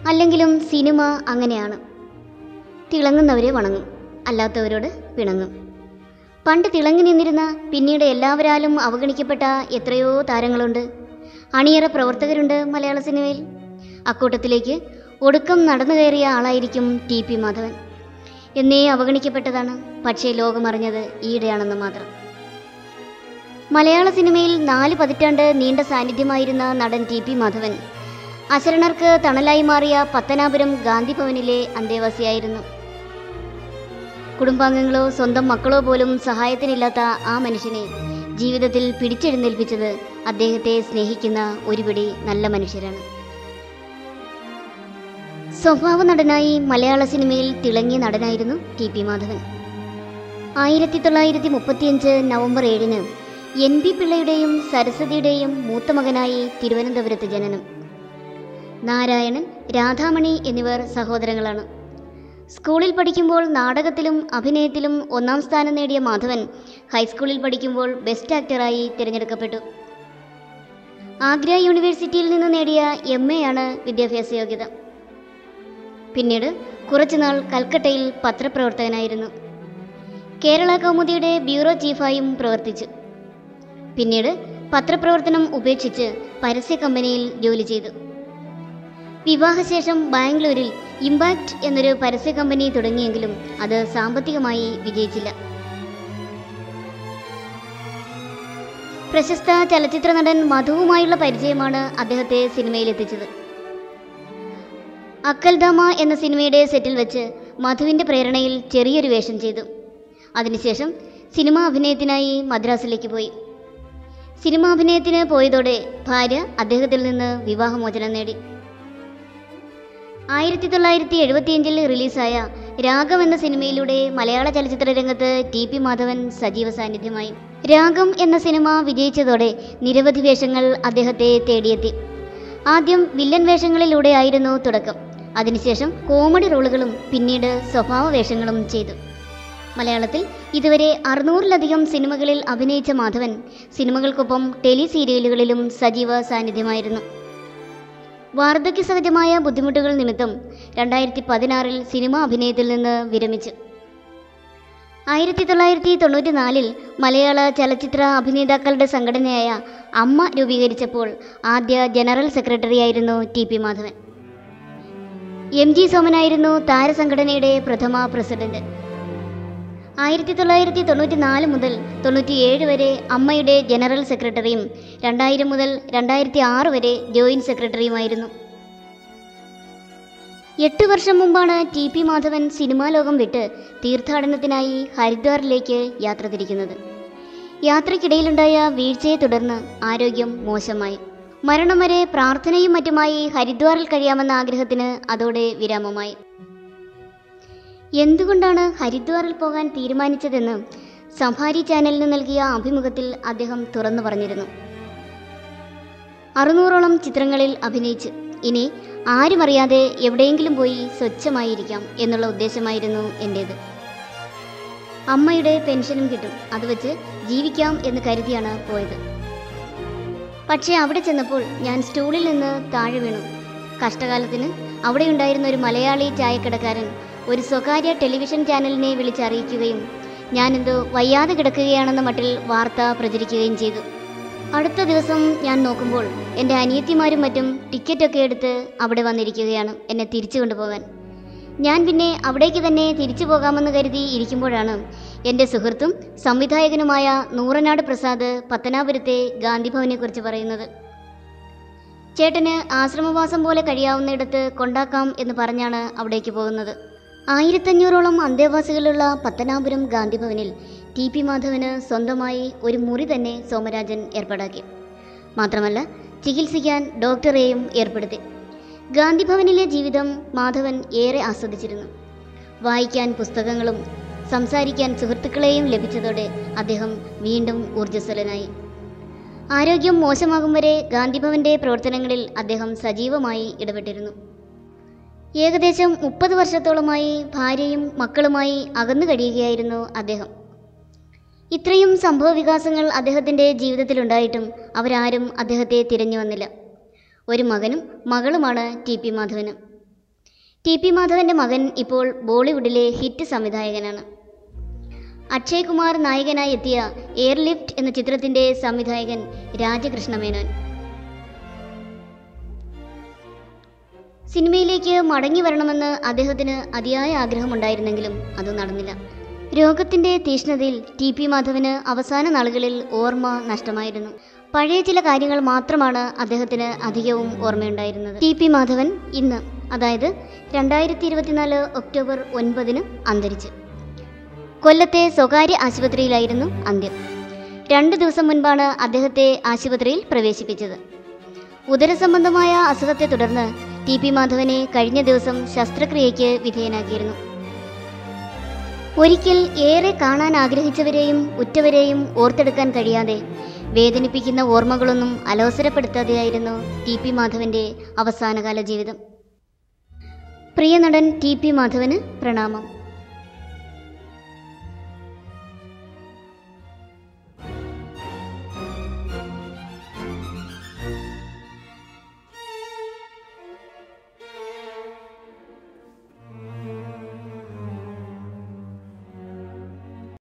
അല്ലെങ്കിലും സിനിമ അങ്ങനെയാണ് തിളങ്ങുന്നവരെ വണങ്ങും അല്ലാത്തവരോട് പിണങ്ങും പണ്ട് തിളങ്ങി നിന്നിരുന്ന പിന്നീട് എല്ലാവരാലും അവഗണിക്കപ്പെട്ട എത്രയോ താരങ്ങളുണ്ട് അണിയറ പ്രവർത്തകരുണ്ട് മലയാള സിനിമയിൽ അക്കൂട്ടത്തിലേക്ക് ഒടുക്കം നടന്നു കയറിയ ആളായിരിക്കും ടി പി മാധവൻ എന്നേ അവഗണിക്കപ്പെട്ടതാണ് പക്ഷേ ലോകമറിഞ്ഞത് ഈയിടെയാണെന്ന് മാത്രം മലയാള സിനിമയിൽ നാല് പതിറ്റാണ്ട് നീണ്ട സാന്നിധ്യമായിരുന്ന നടൻ ടി പി മാധവൻ അശരണർക്ക് തണലായി മാറിയ പത്തനാപുരം ഗാന്ധി ഭവനിലെ അന്തേവാസിയായിരുന്നു കുടുംബാംഗങ്ങളോ സ്വന്തം മക്കളോ പോലും സഹായത്തിനില്ലാത്ത ആ മനുഷ്യനെ ജീവിതത്തിൽ പിടിച്ചെഴുന്നേൽപ്പിച്ചത് അദ്ദേഹത്തെ സ്നേഹിക്കുന്ന ഒരുപിടി നല്ല മനുഷ്യരാണ് സ്വഭാവ നടനായി മലയാള സിനിമയിൽ തിളങ്ങിയ നടനായിരുന്നു ടി പി മാധവൻ ആയിരത്തി തൊള്ളായിരത്തി മുപ്പത്തിയഞ്ച് നവംബർ ഏഴിന് എൻ പി പിള്ളയുടെയും സരസ്വതിയുടെയും മൂത്ത മകനായി തിരുവനന്തപുരത്ത് ജനനം നാരായണൻ രാധാമണി എന്നിവർ സഹോദരങ്ങളാണ് സ്കൂളിൽ പഠിക്കുമ്പോൾ നാടകത്തിലും അഭിനയത്തിലും ഒന്നാം സ്ഥാനം നേടിയ മാധവൻ ഹൈസ്കൂളിൽ പഠിക്കുമ്പോൾ ബെസ്റ്റ് ആക്ടറായി തിരഞ്ഞെടുക്കപ്പെട്ടു ആഗ്ര യൂണിവേഴ്സിറ്റിയിൽ നിന്ന് നേടിയ എം എ ആണ് വിദ്യാഭ്യാസ യോഗ്യത പിന്നീട് കുറച്ചുനാൾ കൽക്കട്ടയിൽ പത്രപ്രവർത്തകനായിരുന്നു കേരള കൗമുദിയുടെ ബ്യൂറോ ചീഫായും പ്രവർത്തിച്ചു പിന്നീട് പത്രപ്രവർത്തനം ഉപേക്ഷിച്ച് പരസ്യ കമ്പനിയിൽ ജോലി ചെയ്തു വിവാഹശേഷം ബാംഗ്ലൂരിൽ ഇമ്പാക്റ്റ് എന്നൊരു പരസ്യ കമ്പനി തുടങ്ങിയെങ്കിലും അത് സാമ്പത്തികമായി വിജയിച്ചില്ല പ്രശസ്ത ചലച്ചിത്ര നടൻ മധുവുമായുള്ള പരിചയമാണ് അദ്ദേഹത്തെ സിനിമയിലെത്തിച്ചത് അക്കൽദാമ എന്ന സിനിമയുടെ സെറ്റിൽ വെച്ച് മധുവിൻ്റെ പ്രേരണയിൽ ചെറിയൊരു വേഷം ചെയ്തു അതിനുശേഷം സിനിമാ അഭിനയത്തിനായി മദ്രാസിലേക്ക് പോയി സിനിമാ അഭിനയത്തിന് പോയതോടെ ഭാര്യ അദ്ദേഹത്തിൽ നിന്ന് വിവാഹമോചനം നേടി ആയിരത്തി തൊള്ളായിരത്തി എഴുപത്തിയഞ്ചിൽ റിലീസായ രാഗം എന്ന സിനിമയിലൂടെ മലയാള ചലച്ചിത്ര രംഗത്ത് ടി പി മാധവൻ സജീവ സാന്നിധ്യമായി രാഗം എന്ന സിനിമ വിജയിച്ചതോടെ നിരവധി വേഷങ്ങൾ അദ്ദേഹത്തെ തേടിയെത്തി ആദ്യം വില്ലൻ വേഷങ്ങളിലൂടെയായിരുന്നു തുടക്കം അതിനുശേഷം കോമഡി റോളുകളും പിന്നീട് സ്വഭാവ വേഷങ്ങളും ചെയ്തു മലയാളത്തിൽ ഇതുവരെ അറുന്നൂറിലധികം സിനിമകളിൽ അഭിനയിച്ച മാധവൻ സിനിമകൾക്കൊപ്പം ടെലി സീരിയലുകളിലും സജീവ സാന്നിധ്യമായിരുന്നു വാർദ്ധക്യ സഹജമായ ബുദ്ധിമുട്ടുകൾ നിമിത്തം രണ്ടായിരത്തി പതിനാറിൽ സിനിമാ അഭിനയത്തിൽ നിന്ന് വിരമിച്ചു ആയിരത്തി തൊള്ളായിരത്തി തൊണ്ണൂറ്റി നാലിൽ മലയാള ചലച്ചിത്ര അഭിനേതാക്കളുടെ സംഘടനയായ അമ്മ രൂപീകരിച്ചപ്പോൾ ആദ്യ ജനറൽ സെക്രട്ടറിയായിരുന്നു T P Madhavan M G സോമനായിരുന്നു താരസംഘടനയുടെ പ്രഥമ പ്രസിഡന്റ് ആയിരത്തി തൊള്ളായിരത്തി തൊണ്ണൂറ്റി നാല് മുതൽ തൊണ്ണൂറ്റിയേഴ് വരെ അമ്മയുടെ ജനറൽ സെക്രട്ടറിയും രണ്ടായിരം മുതൽ രണ്ടായിരത്തി ആറ് വരെ ജോയിന്റ് സെക്രട്ടറിയുമായിരുന്നു എട്ട് വർഷം മുമ്പാണ് ടി പി മാധവൻ സിനിമാ ലോകം വിട്ട് തീർത്ഥാടനത്തിനായി ഹരിദ്വാറിലേക്ക് യാത്ര തിരിക്കുന്നത് യാത്രയ്ക്കിടയിലുണ്ടായ വീഴ്ചയെ തുടർന്ന് ആരോഗ്യം മോശമായി മരണം വരെ പ്രാർത്ഥനയും മറ്റുമായി ഹരിദ്വാറിൽ കഴിയാമെന്ന ആഗ്രഹത്തിന് അതോടെ വിരാമമായി എന്തുകൊണ്ടാണ് ഹരിദ്വാറിൽ പോകാൻ തീരുമാനിച്ചതെന്ന് സഫാരി ചാനലിന് നൽകിയ അഭിമുഖത്തിൽ അദ്ദേഹം തുറന്നു പറഞ്ഞിരുന്നു അറുന്നൂറോളം ചിത്രങ്ങളിൽ അഭിനയിച്ച് ഇനി ആരും അറിയാതെ എവിടെയെങ്കിലും പോയി സ്വച്ഛമായിരിക്കാം എന്നുള്ള ഉദ്ദേശമായിരുന്നു എൻ്റേത് അമ്മയുടെ പെൻഷനും കിട്ടും അത് വെച്ച് ജീവിക്കാം എന്ന് കരുതിയാണ് പോയത് പക്ഷേ അവിടെ ചെന്നപ്പോൾ ഞാൻ സ്റ്റൂളിൽ നിന്ന് താഴെ വീണു കഷ്ടകാലത്തിന് അവിടെയുണ്ടായിരുന്ന ഒരു മലയാളി ചായക്കടക്കാരൻ ഒരു സ്വകാര്യ ടെലിവിഷൻ ചാനലിനെ വിളിച്ചറിയിക്കുകയും ഞാനെന്തോ വയ്യാതെ കിടക്കുകയാണെന്ന മട്ടിൽ വാർത്ത പ്രചരിക്കുകയും ചെയ്തു അടുത്ത ദിവസം ഞാൻ നോക്കുമ്പോൾ എൻ്റെ അനിയത്തിമാരും മറ്റും ടിക്കറ്റൊക്കെ എടുത്ത് അവിടെ വന്നിരിക്കുകയാണ് എന്നെ തിരിച്ചു കൊണ്ടുപോകാൻ ഞാൻ പിന്നെ അവിടേക്ക് തന്നെ തിരിച്ചു പോകാമെന്ന് കരുതി ഇരിക്കുമ്പോഴാണ് എൻ്റെ സുഹൃത്തും സംവിധായകനുമായ നൂറനാട് പ്രസാദ് പത്തനാപുരത്തെ ഗാന്ധിഭവനെക്കുറിച്ച് പറയുന്നത് ചേട്ടന് ആശ്രമവാസം പോലെ കഴിയാവുന്നിടത്ത് കൊണ്ടാക്കാം എന്ന് പറഞ്ഞാണ് അവിടേക്ക് പോകുന്നത് ആയിരത്തഞ്ഞൂറോളം അന്തേവാസികളുള്ള പത്തനാപുരം ഗാന്ധിഭവനിൽ ടി പി മാധവന് സ്വന്തമായി ഒരു മുറി തന്നെ സോമരാജൻ ഏർപ്പാടാക്കി മാത്രമല്ല ചികിത്സിക്കാൻ ഡോക്ടറെയും ഏർപ്പെടുത്തി ഗാന്ധിഭവനിലെ ജീവിതം മാധവൻ ഏറെ ആസ്വദിച്ചിരുന്നു വായിക്കാൻ പുസ്തകങ്ങളും സംസാരിക്കാൻ സുഹൃത്തുക്കളെയും ലഭിച്ചതോടെ അദ്ദേഹം വീണ്ടും ഊർജ്ജസ്വലനായി ആരോഗ്യം മോശമാകും വരെ ഗാന്ധിഭവന്റെ പ്രവർത്തനങ്ങളിൽ അദ്ദേഹം സജീവമായി ഇടപെട്ടിരുന്നു ഏകദേശം മുപ്പത് വർഷത്തോളമായി ഭാര്യയും മക്കളുമായി അകന്നു കഴിയുകയായിരുന്നു അദ്ദേഹം ഇത്രയും സംഭവ വികാസങ്ങൾ അദ്ദേഹത്തിൻ്റെ ജീവിതത്തിലുണ്ടായിട്ടും അവരാരും അദ്ദേഹത്തെ തിരഞ്ഞു വന്നില്ല ഒരു മകനും മകളുമാണ് ടി പി മാധവന് ടി പി മാധവന്റെ മകൻ ഇപ്പോൾ ബോളിവുഡിലെ ഹിറ്റ് സംവിധായകനാണ് അക്ഷയ് കുമാർ നായകനായി എത്തിയ എയർലിഫ്റ്റ് എന്ന ചിത്രത്തിന്റെ സംവിധായകൻ രാജകൃഷ്ണ മേനോൻ സിനിമയിലേക്ക് മടങ്ങി വരണമെന്ന് അദ്ദേഹത്തിന് അതിയായ ആഗ്രഹമുണ്ടായിരുന്നെങ്കിലും അത് നടന്നില്ല രോഗത്തിന്റെ തീഷ്ണതയിൽ ടി പി മാധവന് അവസാന നാളുകളിൽ ഓർമ്മ നഷ്ടമായിരുന്നു പഴയ ചില കാര്യങ്ങൾ മാത്രമാണ് അദ്ദേഹത്തിന് അധികവും ഓർമ്മയുണ്ടായിരുന്നത് ടി പി മാധവൻ ഇന്ന് അതായത് രണ്ടായിരത്തി ഇരുപത്തിനാല് ഒക്ടോബർ ഒൻപതിന് അന്തരിച്ചു കൊല്ലത്തെ സ്വകാര്യ ആശുപത്രിയിലായിരുന്നു അന്ത്യം രണ്ട് ദിവസം മുൻപാണ് അദ്ദേഹത്തെ ആശുപത്രിയിൽ പ്രവേശിപ്പിച്ചത് ഉദരസംബന്ധമായ അസുഖത്തെ തുടർന്ന് ടി പി മാധവനെ കഴിഞ്ഞ ദിവസം ശസ്ത്രക്രിയയ്ക്ക് വിധേയനാക്കിയിരുന്നു ഒരിക്കൽ ഏറെ കാണാൻ ആഗ്രഹിച്ചവരെയും ഉറ്റവരെയും ഓർത്തെടുക്കാൻ കഴിയാതെ വേദനിപ്പിക്കുന്ന ഓർമ്മകളൊന്നും അലോസരപ്പെടുത്താതെയായിരുന്നു ടി പി മാധവന്റെ അവസാനകാല ജീവിതം പ്രിയ നടൻ ടി പി മാധവന് പ്രണാമം